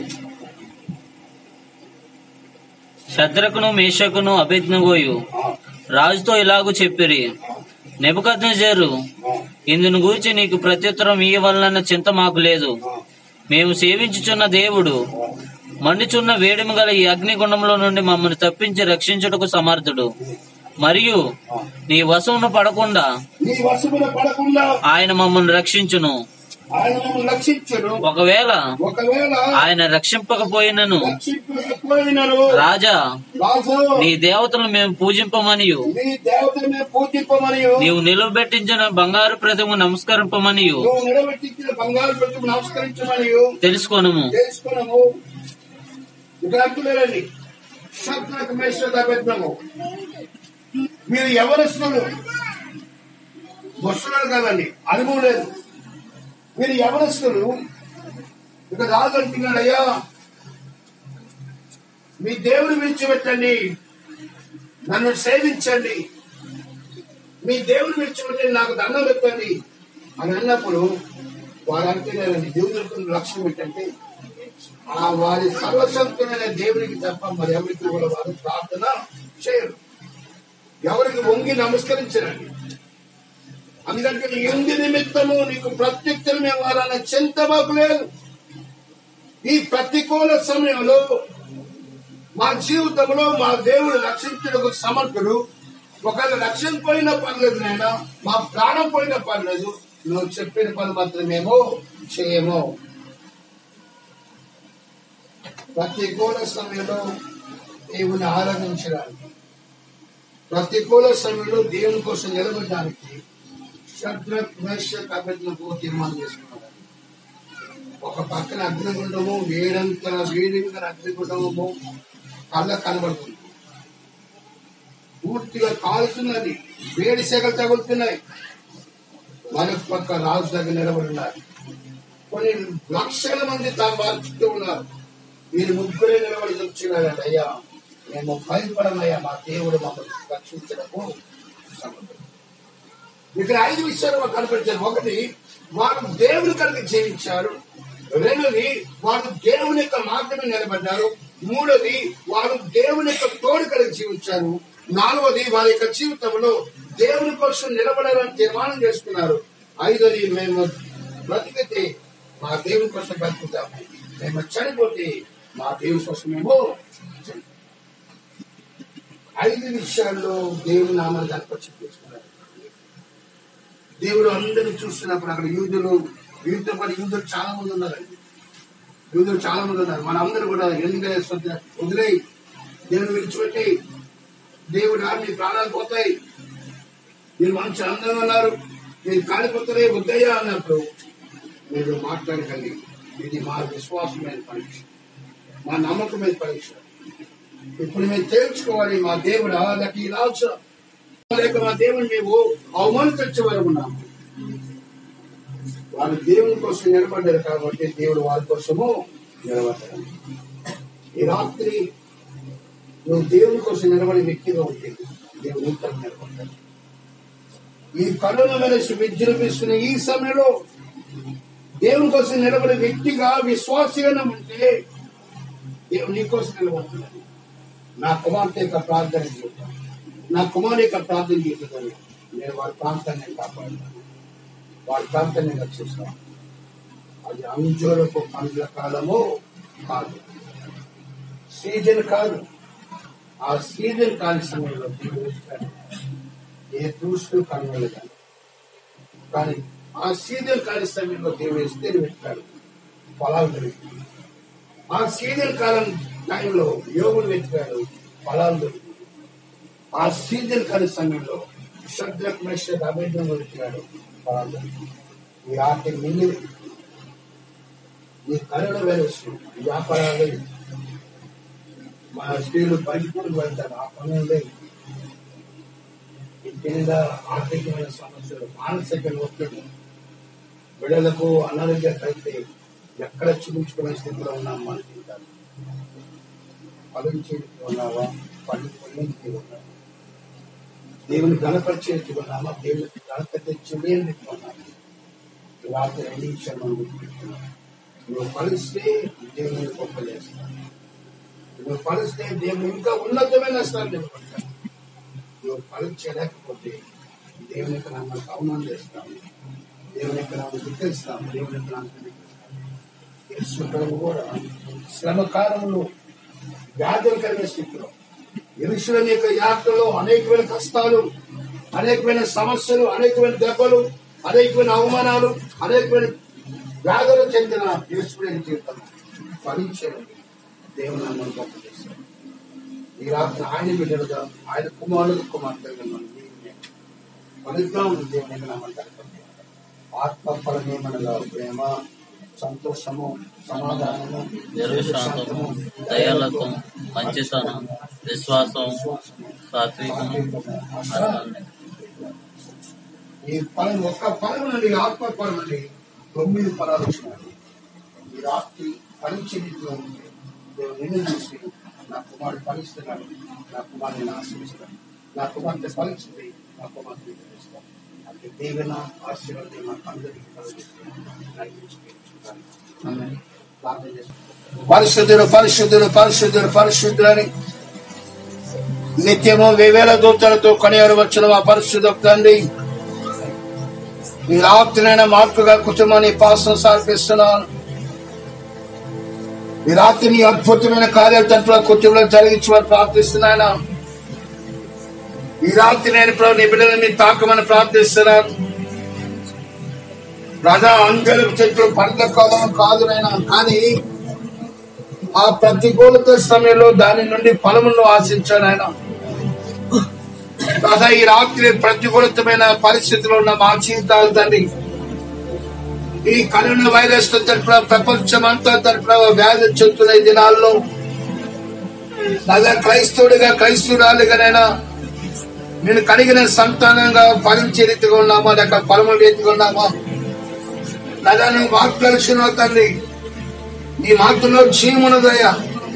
శద్రకును మేషకును అభిజ్ఞగోయు
ఆ,
రాజుతో ఇలాగూ చెప్పిరి నెబుకద్నెజరు
ఆ,
ఇందును గూర్చి నీకు ప్రత్యుత్తరం ఇయ్యవలన చింత మాకు లేదు
ఆ,
మేము సేవించుచున్న దేవుడు
ఆ.
మండుచున్న వేడిమి గల ఈ అగ్నిగుండంలో నుండి మమ్మల్ని తప్పించి రక్షించుటకు సమర్థుడు మరియు నీ వశమును పడకుండా
నీ వశమున పడకుండా
ఆయన మమ్మల్ని రక్షించును
ఆయన మమ్మల్ని రక్షించడు
ఒకవేళ
ఒకవేళ
ఆయన రక్షింపకపోయినను
రక్షించకపోయినను
రాజా
రాజు
నీ దేవతలను మేము పూజింపమనియు
నీ దేవతని పూజింపమనియు
నీవు నిలవబెట్టించిన బంగారు ప్రతిమ నమస్కరింపమనియు
నువ్వు నిలబెట్టించిన బంగారు పెట్టుకు నమస్కరించమనియు
తెలుసుకొనము
తెలుసుకున్నాము ఇక్కడ అంటున్నారండి శత్రులకు మేశ్వర పెట్టినాము మీరు ఎవరస్తులు వస్తున్నారు కదండి అనుభవం లేదు మీరు ఎవరస్తులు ఇక రాజు అంటున్నాడు అయ్యా మీ దేవుని విడిచిపెట్టండి నన్ను సేవించండి మీ దేవుని విడిచిపెట్టండి నాకు దండం పెట్టండి అని అన్నప్పుడు వారు అంటున్నారండి దేవునికి లక్ష్యం ఏంటంటే ఆ వారి సర్వశక్తులైన దేవునికి తప్ప మరి ఎవరికి కూడా వారు ప్రార్థన చేయరు ఎవరికి వంగి నమస్కరించరండి అందుకంటే నీ ఎందు నిమిత్తము నీకు ప్రత్యుత్తరం ఇవ్వాలన్న చింత మాకు లేదు ఈ ప్రతికూల సమయంలో మా జీవితంలో మా దేవుడు రక్షించడానికి సమర్థుడు ఒకవేళ రక్షణ పోయినా పర్లేదు నాయన మా ప్రాణం పోయినా పర్లేదు నువ్వు చెప్పిన పని మాత్రమేమో చేయము ప్రతికూల సమయంలో దేవుని ఆరాధించడానికి ప్రతికూల సమయంలో దేవుని కోసం నిలబడడానికి శత్రుక్ మేషక్ అభ్యర్థులకు తీర్మానం చేసుకున్నారు ఒక పక్కన అగ్నిగుండము వేడంతర వేడిగా అగ్నిగుండము కళ్ళ కనబడుతుంది పూర్తిగా కాలుతున్నది వేడి సెగలు తగులుతున్నాయి మరొక పక్క రాజు దగ్గర నిలబడి ఉన్నారు కొన్ని లక్షల మంది తన వారి చుట్టూ ఉన్నారు వీరు ముగ్గురే నిలబడి చూస్తున్నారంట అయ్యా మేము భయపడమయ్యా మా దేవుడు మమ్మల్ని రక్షించడము సమర్థుడు. ఇక్కడ ఐదు విషయాలు మాకు కనపరిచారు ఒకటి వారు దేవుని కనుక జీవించారు రెండోది వారు దేవుని యొక్క మార్గమే నిలబడ్డారు మూడోది వారు దేవుని యొక్క తోడు కలిగి జీవించారు నాలుగోది వారి యొక్క జీవితంలో దేవుని కోసం నిలబడాలని తీర్మానం చేసుకున్నారు ఐదోది మేము బ్రతికితే మా దేవుని కోసం బ్రతుకుతాము మేము చనిపోతే మా దేవుని కోసం మేము చనిపోతాము. ఐదు విషయాల్లో దేవుని నామాన్ని కనపరిచి తీసుకున్నారు దేవుడు అందరిని చూస్తున్నప్పుడు అక్కడ యూదులు యూదుతో పాటు యూదులు చాలా మంది ఉన్నారండి యూదులు చాలా మంది ఉన్నారు మన అందరూ కూడా ఎందుకంటే వదిలే దేవుని విడిచిపెట్టి దేవుడు రా, మీ ప్రాణాలు పోతాయి మీరు మంచి అందంగా ఉన్నారు మీరు కాలిపోతారే వద్దయ్యా అన్నప్పుడు మీరు మాట్లాడకండి ఇది మా విశ్వాసమైన పరీక్ష మా నమ్మకమైన పరీక్ష ఇప్పుడు మేము తేల్చుకోవాలి మా దేవుడు లేక ఈ రావచ్చు లేక మా దేవుని మేము అవమానించే వరకు ఉన్నాము వాళ్ళు దేవుని కోసం నిలబడ్డారు కాబట్టి దేవుడు వారి కోసము నిలబడ్డారు ఈ రాత్రి నువ్వు దేవుని కోసం నిలబడే వ్యక్తిగా ఉంటే దేవుడు ఇంత నిలబడ్డాడు ఈ కరోనా వైరస్ విజృంభిస్తున్న ఈ సమయంలో దేవుని కోసం నిలబడే వ్యక్తిగా విశ్వాసంగా ఉంటే దేవుడు నీ కోసం నిలబడుతున్నాడు నా కుమార్తె యొక్క ప్రార్థన జీవితం నా కుమారు యొక్క ప్రార్థన జీవితం నేను వారి ప్రాంతాన్ని కాపాడుతాను వారి ప్రాంతాన్ని రక్షిస్తాను అది అంజూరపు పండ్ల కాలము కాదు సీజన్ కాదు ఆ సీజన్ కాని సమయంలో దేవుడు ఇస్తాడు. ఏ ఫ్రూట్స్ కనుగొనగలదు కానీ ఆ సీజన్ కాని సమయంలో దేవుడు ఇస్తే పెట్టాడు పొలాలు దొరుకుతుంది ఆ సీజన్ కాలం టైంలో యోగులు వెతికాడు ఫలాలు దొరికింది ఆ సీజన్ కాని సమయంలో శబ్దకు మెష అభేదం వెతికాడు ఫలాలు దొరికింది ఈ ఆర్థిక మిల్లి ఈ కరోనా వైరస్ వ్యాపారాలు మన స్త్రీలు బయటకు వెళ్తారు ఆ పనులు లేవు ఇంటి మీద ఆర్థికమైన సమస్యలు మానసిక ఒత్తిడి బిడ్డలకు అనారోగ్యం అయితే ఎక్కడ చూపించుకునే స్థితిలో ఉన్నాం అనుకుంటారు పదవి చేతికి ఉన్నావా పని పొందికి ఉన్నావా దేవుని గణపరిచేకి ఉన్నామా దేవునికి గణపతి చెయ్యడానికి ఉన్నామా రాత్రి రెండు విషయాలు మనం గుర్తుపెట్టుకున్నాం నువ్వు ఫలిస్తే దేవుని గొప్ప చేస్తావు నువ్వు ఫలిస్తే దేవుని ఇంకా ఉన్నతమైన స్థానం నిలబడతావు నువ్వు ఫలించలేకపోతే దేవుని యొక్క నామానికి అవమానం చేస్తావు దేవుని యొక్క నామం దుఃఖిస్తాం దేవుని యొక్క నామం యేసుప్రభు కూడా శ్రమ కాలంలో వ్యాధులు కలిగే స్థితిలో ఎరుషుల యొక్క యాత్రలో అనేకమైన కష్టాలు అనేకమైన సమస్యలు అనేకమైన దెబ్బలు అనేకమైన అవమానాలు అనేకమైన వ్యాధులు చెందిన యేసుడైన జీవితం ఫలించడం దేవుని నామం గొప్ప చేశారు ఈ రాత్రి ఆయన బిడ్డలుగా ఆయన కుమారుడు కుమార్తెలుగా మనం దేవుని ఫలిద్దాం దేవుని యొక్క నామాన్ని కనపడతాం ఆత్మ ఫలమేమనగా ప్రేమ సంతోషము సమాధానము
శాంతము దయాలత్వం మంచితనం విశ్వాసం సాత్వికము అసహనం.
ఈ ఫలం ఒక్క ఫలం నుండి ఆత్మ ఫలం నుండి తొమ్మిది ఫలాలు వచ్చినాయి ఈ రాత్రి ఫలించే రీతిలో ఉంది దేవుడు నిన్ను చూసి నా కుమారుడు ఫలిస్తున్నాడు నా కుమారుని ఆశ్రయిస్తాడు నా కుమార్తె ఫలించింది నా కుమార్తె ఫలిస్తాడు అంటే దేవున ఆశీర్వాదం మాకు అందరికీ కలిగిస్తుంది ప్రార్థన చేసుకుంటాం పరిశుద్ధుడు పరిశుద్ధుడు పరిశుద్ధుడు పరిశుద్ధుడని నిత్యము వేవేల దూతలతో కొనియాడు వచ్చిన మా పరిశుద్ధ తండ్రి ఈ రాత్రినైనా మార్పుగా కుటుంబాన్ని పాసం సమర్పిస్తున్నాను ఈ రాత్రి నీ అద్భుతమైన కార్యాలు తండ్రి కుటుంబంలో జరిగించమని ప్రార్థిస్తున్నాను ఈ రాత్రి నేను ప్రభు నీ బిడ్డలని తాకమని ప్రార్థిస్తున్నాను ప్రజా అంగలు చెట్లు పండ్ల కాలం కాదు నైనా కానీ ఆ ప్రతికూలత సమయంలో దాని నుండి ఫలములను ఆశించాను ఆయన రాధా ఈ రాత్రి ప్రతికూలతమైన పరిస్థితిలో ఉన్న మా జీవితాలు తండ్రి ఈ కరోనా వైరస్ తో తరపున ప్రపంచం అంతా తరపున వ్యాధి చెందుతున్న ఈ దినాల్లో రాజా క్రైస్తవుడిగా క్రైస్తవురాలుగానైనా నేను కలిగిన సంతానంగా ఫలించే రీతిగా ఉన్నామా లేక ఫలముల రీతిగా ఉన్నామా రాజా నువ్వు వాగ్దర్శనం తండ్రి నీ మాటలో జీవమున్నదయ్యా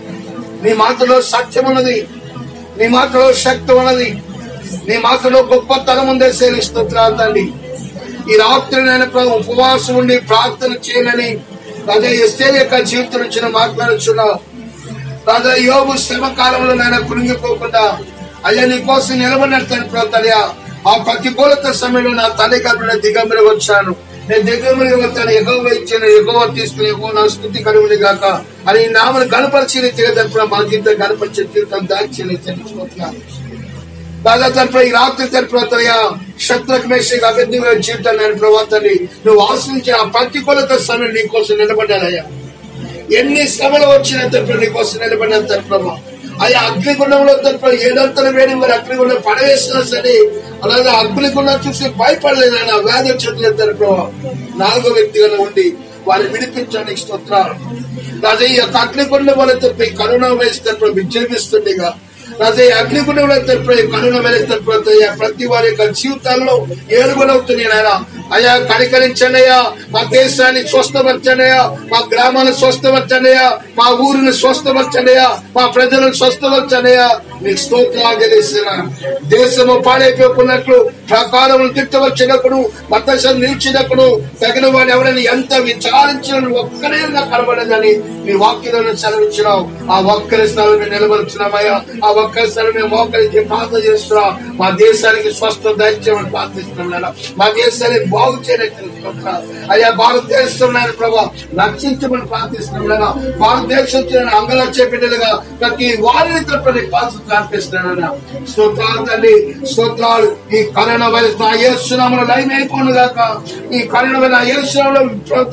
నీ మాటలో సత్యం ఉన్నది నీ మాటలో శక్తి ఉన్నది నీ మాటలో గొప్ప తరం ఉందే సేవిస్తున్నాను తండ్రి ఈ రాత్రి నేను ప్రభు ఉపవాసం ఉండి ప్రార్థన చేయనని రాజా ఎస్తే యొక్క జీవితం ఇచ్చిన మాట్లాడుచున్నావు రాజా యోగు శ్రమ కాలంలో నేను కృంగిపోకుండా అయ్యా నీ కోసం నిలబడినట్టు ప్రభుత్వయ్యా ఆ ప్రతికూలత సమయంలో నా తల్లి కలుపున దిగంబరి వచ్చాను నేను దిగంబరి వచ్చాను ఎగవ ఇచ్చాను ఎగవ తీసుకుని ఎగవ నా స్థుతి కలుగుని గాక అని నామను గణపరిచిన రీతిగా తరపున మా జీవితం గణపరిచే జీవితం దాచి తెలుసుకుంటున్నాను దాదా తరపున ఈ రాత్రి తరపున శత్రుకు మేషగా అభివృద్ధి జీవితాన్ని నేను ప్రవర్తని నువ్వు ఆశ్రయించిన ఆ ప్రతికూలత సమయం నీ కోసం నిలబడ్డానయ్యా ఎన్ని శ్రమలు వచ్చిన తరపున నీ కోసం నిలబడిన తరపున అయ్యా అగ్నిగుండంలో తరపున ఏడంతల వేడి మరి అగ్నిగుండం పడవేసినా సరే అలాగే అగ్నిగుండం చూసి భయపడలేదు ఆయన వ్యాధి చెట్ల తరపున నాలుగో వ్యక్తిగా ఉండి వారిని విడిపించడానికి స్తోత్రాలు రాజా ఈ యొక్క అగ్నిగుండం వల్ల తప్పి కరోనా వైరస్ తరపున విజృంభిస్తుండగా రాజా ఈ అగ్నిగుండంలో తరపున ఈ కరోనా వైరస్ తరపున అయ్యా ప్రతి వారి యొక్క జీవితాల్లో ఏడుగునవుతున్నాయి నాయన అయ్యా కనికరించండి అయ్యా మా దేశాన్ని స్వస్థపరచండి అయ్యా మా గ్రామాన్ని స్వస్థపరచండి అయ్యా మా ఊరిని స్వస్థపరచండి అయ్యా మా ప్రజలను స్వస్థపరచండి అయ్యా మీకు స్తోత్రాలు తెలిసిన దేశము పాడైపోకున్నట్లు ప్రకారం తిట్టవచ్చినప్పుడు మతసం నిలిచినప్పుడు తగిన వాడు ఎవరైనా ఎంత విచారించిన ఒక్కరే నాకు కనబడదని మీ వాక్యంలో సెలవిచ్చినావు ఆ ఒక్కరి స్థలం మేము నిలబడుతున్నామయ్యా ఆ ఒక్కరి స్థలం మేము మోకరించి ప్రార్థన చేస్తున్నాం మా దేశానికి స్వస్థ దైత్యమని ప్రార్థిస్తున్నాం నాయనా. మా దేశాన్ని బాగు చేయడానికి అయ్యా భారతదేశం నాయన ప్రభా రక్షించమని ప్రార్థిస్తున్నాం నాయనా. భారతదేశం అంగలక్ష బిడ్డలుగా ప్రతి వారిని తప్పని పాత్ర ప్రార్థిస్తున్నాను స్తోత్రాలు తండ్రి స్తోత్రాలు ఈ కరోనా వైరస్ నా ఏసునామలో లైన్ అయిపోను గాక ఈ కరోనా వైరస్ ఏసునామలో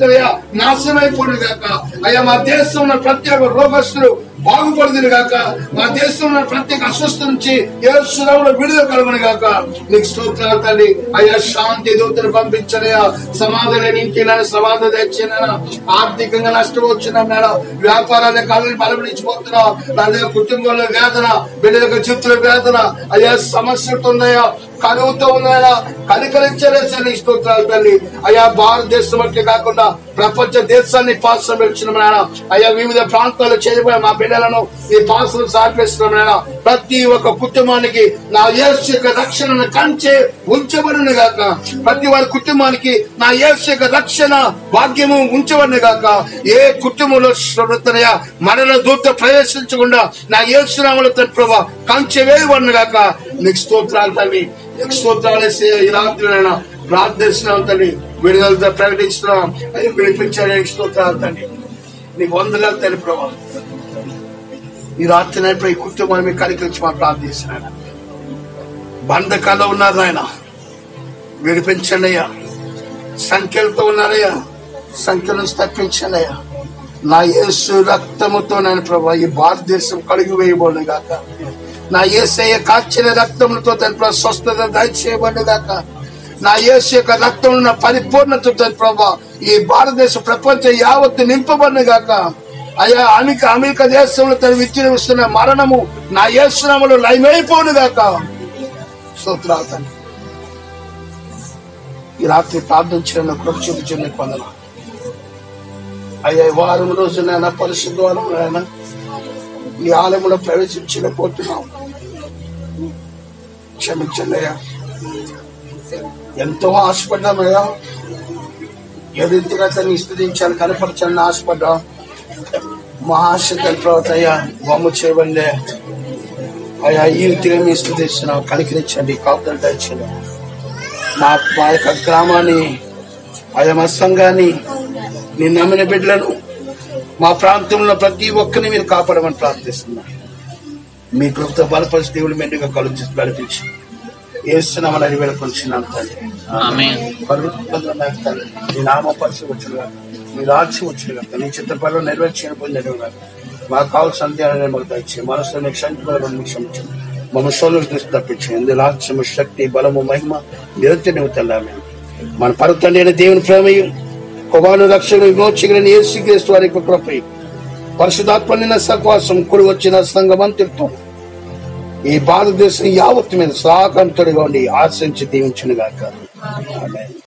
నాశనం అయిపోను గాక అయ్యా మా దేశంలో ప్రత్యేక రోగస్తులు బాగుపడుతుంది గాక మా దేశంలో ప్రత్యేక అస్వస్థ నుంచి ఏసునామలో విడుదల కలగను గాక నీకు స్తోత్రాలు తండ్రి అయ్యా శాంతి దూతలు పంపించనయా సమాధానం ఇంటినా సమాధానం తెచ్చినా ఆర్థికంగా నష్టం వచ్చినా మేడం వ్యాపారాన్ని కాళ్ళు బలపడించిపోతున్నా నా కుటుంబంలో వేదన బిడ్డలకు చిత్ర వేదన అయ్యా సమస్యలు ఉన్నాయా కరువుతో ఉన్నాయన కనికరించలేసని స్తోత్రాలు తల్లి అయా భారతదేశం అట్లే కాకుండా ప్రపంచ దేశాన్ని పాసం పెడుతున్నాం అయ్యా వివిధ ప్రాంతాల్లో చేయబోయే మా బిడ్డలను ఈ పాసులు సాగిస్తున్నాం ప్రతి ఒక్క కుటుంబానికి నా యేసు యొక్క రక్షణను కంచే ఉంచబడును గాక ప్రతి వారి కుటుంబానికి నా యేసు యొక్క రక్షణ భాగ్యము ఉంచబడును గాక ఏ కుటుంబంలో శ్రద్ధనయ మరణ దూత ప్రవేశించకుండా నా యేసునామలో తన ప్రభా కంచె వేయబడును గాక నీకు స్తోత్రాలు తల్లి నీకు స్తోత్రాలు వేసే ఈ రాత్రినైనా ప్రార్థిస్తున్నాం తల్లి విడుదలతో ప్రకటిస్తున్నాం అది వినిపించాలి నీకు స్తోత్రాలు తండ్రి నీకు వందనాలు తల్లి ప్రభా ఈ రాత్రి నైపు ఈ కుటుంబాన్ని మీకు కనికరించి మా ప్రార్థిస్తున్నాను బంధకాల్లో ఉన్నారు ఆయన విడిపించండి అయ్యా సంఖ్యలతో ఉన్నారయ్యా సంఖ్య నుంచి తప్పించండి అయ్యా నా యేసు రక్తముతో నేను ప్రభా ఈ భారతదేశం కడిగి వేయబడి గాక నా యేసయ్య కాచిన రక్తములతో తన ప్రభా స్వస్థత దయచేయబడి గాక నా యేసు యొక్క రక్తం ఉన్న పరిపూర్ణత తన ప్రభా ఈ భారతదేశ ప్రపంచ యావత్తు నింపబడిన గాక అయ్యా అమెరికా అమెరికా దేశంలో తన విచ్చిన మరణము నా యేసునామలో లయమైపోను గాక స్తోత్రాలు తండ్రి. ఈ రాత్రి ప్రార్థించిన కృప చూపించిన కొందరు అయ్యా ఈ వారం రోజు నాయన పరిశుద్ధ వారం నాయన ఈ ఆలయంలో ప్రవేశించలేకపోతున్నాం క్షమించండి అయ్యా ఎంతో ఆశపడ్డామయ్యా ఏ రీతిగా తను స్థుతించాలి కనపరచాలని ఆశపడ్డా మా ఆశ తెలిపవత అయ్యా బొమ్మ చేయబండి అయ్యా ఈ రీతిగా మీ స్థుతిస్తున్నాం కనికరించండి కాపుదల దయచండి మా మా యొక్క గ్రామాన్ని ఆయా మా సంఘాన్ని నీ నమ్మిన బిడ్డలను మా ప్రాంతంలో ప్రతి ఒక్కరిని మీరు కాపాడమని ప్రార్థిస్తున్నా మీ కృపతో బలపరిచి దేవుడు మెండుగా కలుచి నడిపించి ఏస్తున్నామని అది వెళ్ళకొంచున్నాం తండ్రి
ఆమేన్.
పరుగు తండ్రి నీ నామ పరిచయం వచ్చిన నీ రాజ్యం వచ్చిన నీ చిత్రపరంలో నెరవేర్చిన పొందిన మాకు కావాల్సిన సంధ్యాన్ని మాకు దయచే మనసులో నీకు సంఖ్యలో మీకు క్షమించండి మమ్మ సోలు దృష్టి తప్పించండి రాజ్యము శక్తి బలము మహిమ నిరంతరం తెల్లామే మన పరుతండి అయిన దేవుని ప్రేమయు కుమారు రక్షణ విమోచకులని యేసుక్రీస్తు వారి యొక్క కృపై పరిశుధాత్మ నిన్న సహవాసం కుడి వచ్చిన సంగమంతులతో ఈ భారతదేశం యావత్తు మీద సాకంతుడిగా ఉండి ఆశించి దీవించును గాక ఆమేన్.